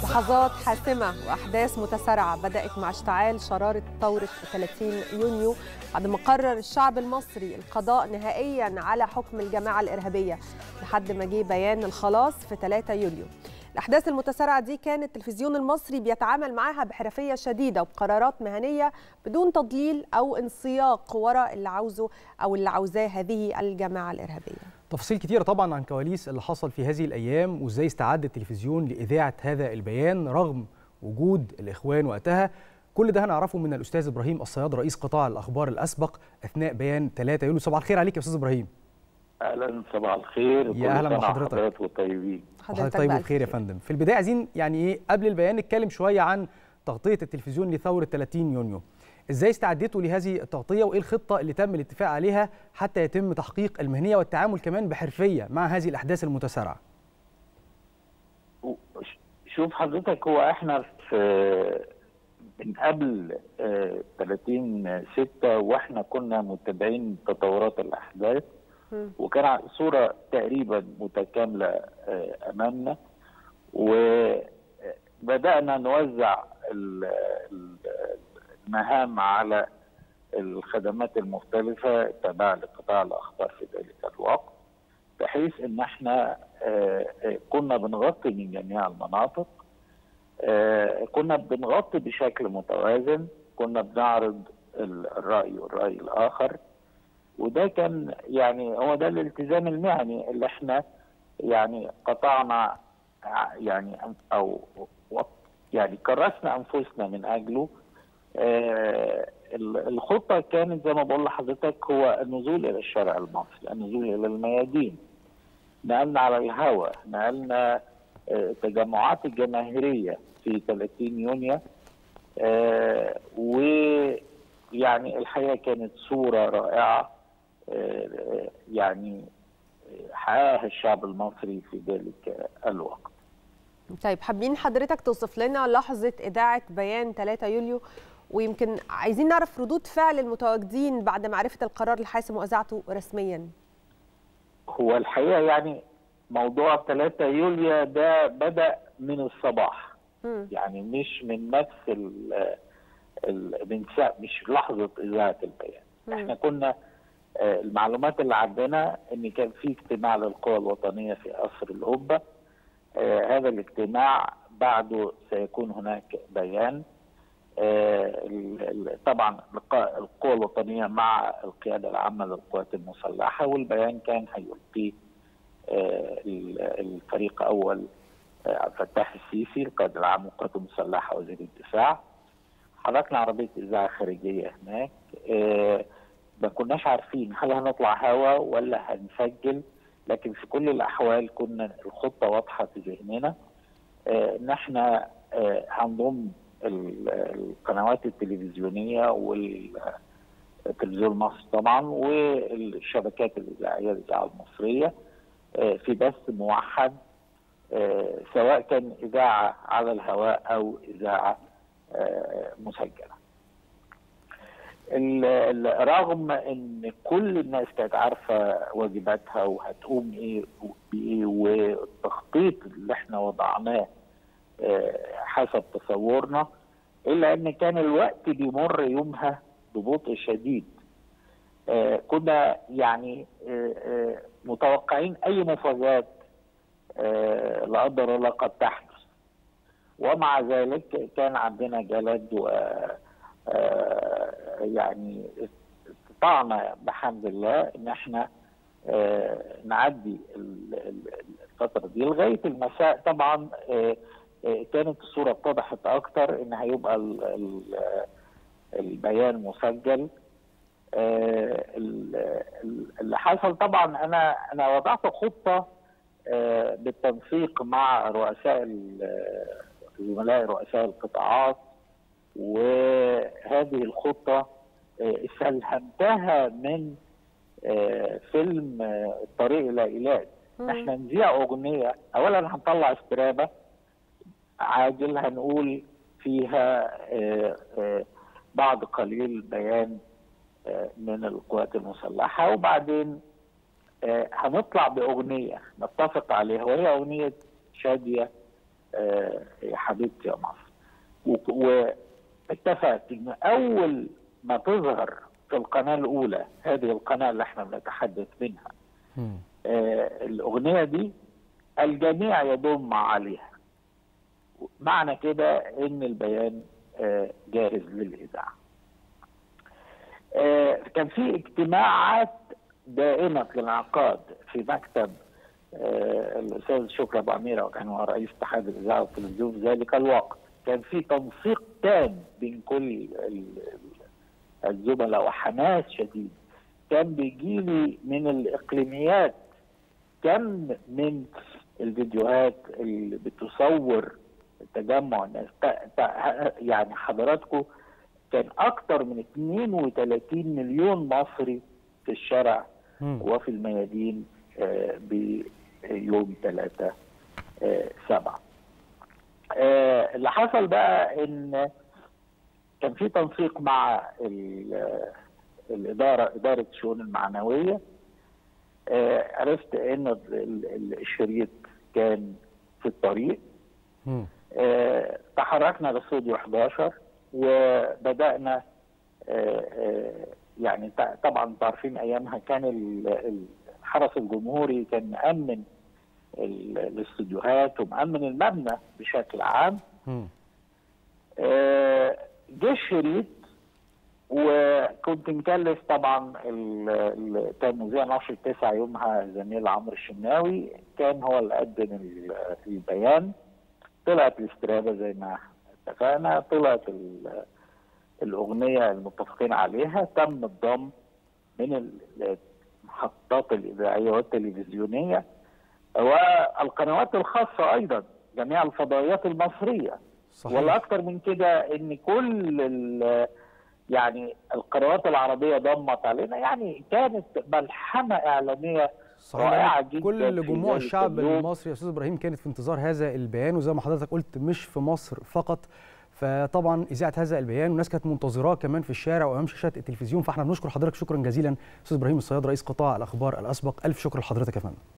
لحظات حاسمة وأحداث متسارعة بدأت مع اشتعال شرارة ثورة 30 يونيو بعد ما قرر الشعب المصري القضاء نهائيا على حكم الجماعة الإرهابية لحد ما جه بيان الخلاص في 3 يوليو الأحداث المتسارعة دي كان التلفزيون المصري بيتعامل معاها بحرفية شديدة وبقرارات مهنية بدون تضليل أو انسياق وراء اللي عاوزه أو اللي عاوزاه هذه الجماعة الإرهابية تفاصيل كتيرة طبعا عن كواليس اللي حصل في هذه الأيام وإزاي استعد التلفزيون لإذاعة هذا البيان رغم وجود الإخوان وقتها كل ده هنعرفه من الأستاذ إبراهيم الصياد رئيس قطاع الأخبار الأسبق أثناء بيان 3 يوليو صباح الخير عليك يا أستاذ إبراهيم اهلا صباح الخير يا أهلا بحضرتك حضرتك وطيبين حضرتك طيب بخير يا فندم في البداية عايزين يعني إيه قبل البيان نتكلم شوية عن تغطية التلفزيون لثورة 30 يونيو ازاي استعدتوا لهذه التغطيه وايه الخطه اللي تم الاتفاق عليها حتى يتم تحقيق المهنيه والتعامل كمان بحرفيه مع هذه الاحداث المتسارعه شوف حضرتك هو احنا في من قبل 30 6 واحنا كنا متابعين تطورات الاحداث وكان صوره تقريبا متكامله امامنا وبدانا نوزع المهام على الخدمات المختلفة التابعة لقطاع الأخبار في ذلك الوقت بحيث إن احنا كنا بنغطي من جميع المناطق كنا بنغطي بشكل متوازن كنا بنعرض الرأي والرأي الآخر وده كان يعني هو ده الالتزام المهني اللي احنا يعني قطعنا يعني أو يعني كرسنا أنفسنا من أجله آه الخطه كانت زي ما بقول لحضرتك هو النزول الى الشارع المصري، النزول الى الميادين. نقلنا على الهواء، نقلنا آه التجمعات الجماهيريه في 30 يونيو آه ويعني الحقيقه كانت صوره رائعه يعني حققها الشعب المصري في ذلك الوقت. طيب حابين حضرتك توصف لنا لحظه اذاعه بيان 3 يوليو ويمكن عايزين نعرف ردود فعل المتواجدين بعد معرفة القرار الحاسم وإذاعته رسميا هو الحقيقة يعني موضوع 3 يوليو ده بدأ من الصباح م. يعني مش من نفس ال ال مش لحظة إذاعة البيان م. احنا كنا المعلومات اللي عندنا ان كان في اجتماع للقوى الوطنية في قصر القبة هذا الاجتماع بعده سيكون هناك بيان طبعا القوى الوطنيه مع القياده العامه للقوات المسلحه والبيان كان هيلقيه الفريق اول عبد الفتاح السيسي القائد العام للقوات المسلحه وزير الدفاع حركنا عربيه اذاعه خارجيه هناك ما كناش عارفين هل هنطلع هوا ولا هنسجل لكن في كل الاحوال كنا الخطه واضحه في ذهننا ان احنا هنضم القنوات التلفزيونيه والتلفزيون مصر طبعا والشبكات الاذاعيه الاذاعه المصريه في بث موحد سواء كان اذاعه على الهواء او اذاعه مسجله. رغم ان كل الناس كانت عارفه واجباتها وهتقوم ايه بايه والتخطيط اللي احنا وضعناه حسب تصورنا الا ان كان الوقت بيمر يومها ببطء شديد كنا يعني متوقعين اي مفاجات لا قدر الله قد تحدث ومع ذلك كان عندنا جلد و يعني استطعنا بحمد الله ان احنا نعدي الفتره دي لغايه المساء طبعا كانت الصوره اتضحت اكتر ان هيبقى البيان مسجل اللي حصل طبعا انا انا وضعت خطه بالتنسيق مع رؤساء زملاء رؤساء القطاعات وهذه الخطه استلهمتها من فيلم الطريق الى ايلات احنا نذيع اغنيه اولا هنطلع استرابه عاجل هنقول فيها بعض قليل بيان من القوات المسلحه وبعدين هنطلع باغنيه نتفق عليها وهي اغنيه شاديه آه، يا حبيبتي يا مصر و- واتفقت ان اول ما تظهر في القناه الاولى هذه القناه اللي احنا بنتحدث منها مم. آه، الاغنيه دي الجميع يضم عليها معنى كده ان البيان آه، جاهز للاذاعه آه، كان في اجتماعات دائمه الانعقاد في مكتب آه، الاستاذ شكري ابو عميره وكان هو رئيس اتحاد الاذاعه والتلفزيون في ذلك الوقت كان في تنسيق تام بين كل ال- الزملاء وحماس شديد كان بيجيلي من الاقليميات كم من الفيديوهات اللي بتصور تجمع الناس ت- ت- يعني حضراتكم كان اكتر من 32 مليون مصري في الشارع مم. وفي الميادين آه، بيوم 3 7 اللي حصل بقى ان كان في تنسيق مع ال- الاداره اداره الشؤون المعنويه آه، عرفت ان ال- ال- الشريط كان في الطريق مم. آه، تحركنا لاستوديو 11 وبدانا آه، آه، يعني ط- طبعا انتوا عارفين ايامها كان ال- ال- الحرس الجمهوري كان مأمن ال- الاستوديوهات ومأمن المبنى بشكل عام مم. آه، جه الشريط وكنت مكلف طبعا ال- ال- كان مذيع نشر التسعة يومها زميل عمرو الشناوي كان هو اللي قدم ال- البيان طلعت الاسترابة زي ما اتفقنا طلعت ال- الأغنية المتفقين عليها تم الضم من ال- المحطات الإذاعية والتلفزيونية والقنوات الخاصة أيضا جميع الفضائيات المصرية صحيح. ولا اكتر من كده ان كل ال- يعني القنوات العربيه ضمت علينا يعني كانت ملحمه اعلاميه صحيح رائعه لأن جدا كل في جموع ذلك الشعب اليوم. المصري يا استاذ ابراهيم كانت في انتظار هذا البيان وزي ما حضرتك قلت مش في مصر فقط فطبعا اذاعه هذا البيان والناس كانت منتظراه كمان في الشارع وامام شاشات التلفزيون فاحنا بنشكر حضرتك شكرا جزيلا استاذ ابراهيم الصياد رئيس قطاع الاخبار الاسبق الف شكر لحضرتك يا فندم